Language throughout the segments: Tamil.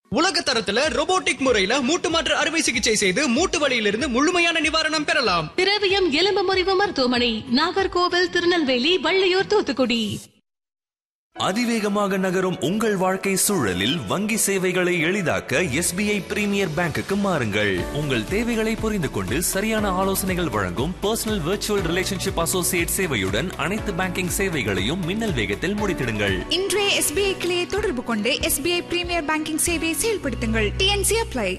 உலக தரத்துல robotic முறையில மூட்டு மாற்று அறுவை சிகிச்சை செய்து மூட்டு வலியிலிருந்து முழுமையான நிவாரணம் பெறலாம் திரவியம் எலும்பு முறிவு மருத்துவமனை நாகர்கோவில் திருநெல்வேலி வள்ளியூர் தூத்துக்குடி அதிவேகமாக நகரும் உங்கள் வாழ்க்கை சூழலில் வங்கி சேவைகளை எளிதாக்க எஸ்பிஐ பிரீமியர் பேங்குக்கு மாறுங்கள் உங்கள் தேவைகளை புரிந்து கொண்டு சரியான ஆலோசனைகள் வழங்கும் பர்சனல் விர்ச்சுவல் ரிலேஷன்ஷிப் அசோசியேட் சேவையுடன் அனைத்து பேங்கிங் சேவைகளையும் மின்னல் வேகத்தில் முடித்திடுங்கள் இன்றைய எஸ்பிஐ கிளையை தொடர்பு கொண்டு எஸ்பிஐ பிரீமியர் பேங்கிங் சேவையை செயல்படுத்துங்கள் டிஎன்சி அப்ளை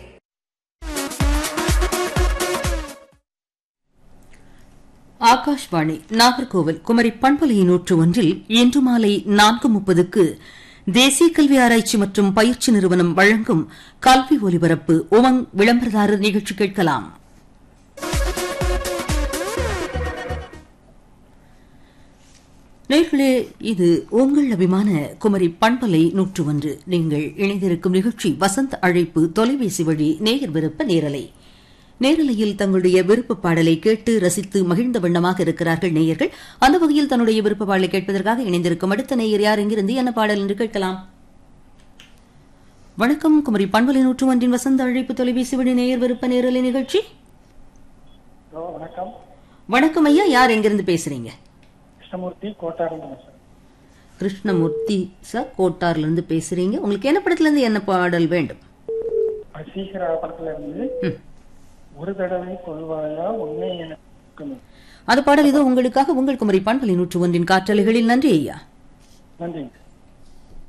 ஆகாஷ்வாணி நாகர்கோவில் குமரி பண்பலை நூற்று ஒன்றில் இன்று மாலை நான்கு முப்பதுக்கு தேசிய கல்வி ஆராய்ச்சி மற்றும் பயிற்சி நிறுவனம் வழங்கும் கல்வி ஒலிபரப்பு உமங் விளம்பரதாரர் நிகழ்ச்சி கேட்கலாம் நேர்களே இது உங்கள் அபிமான குமரி பண்பலை நூற்று ஒன்று நீங்கள் இணைந்திருக்கும் நிகழ்ச்சி வசந்த் அழைப்பு தொலைபேசி வழி நேயர் விருப்ப நேரலை நேரலையில் தங்களுடைய விருப்ப பாடலை கேட்டு ரசித்து மகிழ்ந்த வண்ணமாக இருக்கிறார்கள் நேயர்கள் அந்த வகையில் தன்னுடைய விருப்ப பாடலை கேட்பதற்காக இணைந்திருக்கும் அடுத்த நேயர் யார் எங்கிருந்து என்ன பாடல் என்று கேட்கலாம் வணக்கம் குமரி பண்பலை நூற்று ஒன்றின் வசந்த அழைப்பு தொலைபேசி வழி நேயர் விருப்ப நேரலை நிகழ்ச்சி ஹலோ வணக்கம் வணக்கம் ஐயா யார் எங்கிருந்து பேசுறீங்க கிருஷ்ணமூர்த்தி கோட்டாரம் சார் கிருஷ்ணமூர்த்தி சார் கோட்டார்ல இருந்து பேசுறீங்க உங்களுக்கு என்ன படத்துல இருந்து என்ன பாடல் வேண்டும் வசீகரா படத்துல இருந்து ம். ஒரு தடவை கொள்வாயா உண்மை எனக்கு அது பாடல் இதோ உங்களுக்காக உங்கள் குமரி பண்பலை நூற்று ஒன்றின் காற்றலைகளில் நன்றி ஐயா நன்றிங்க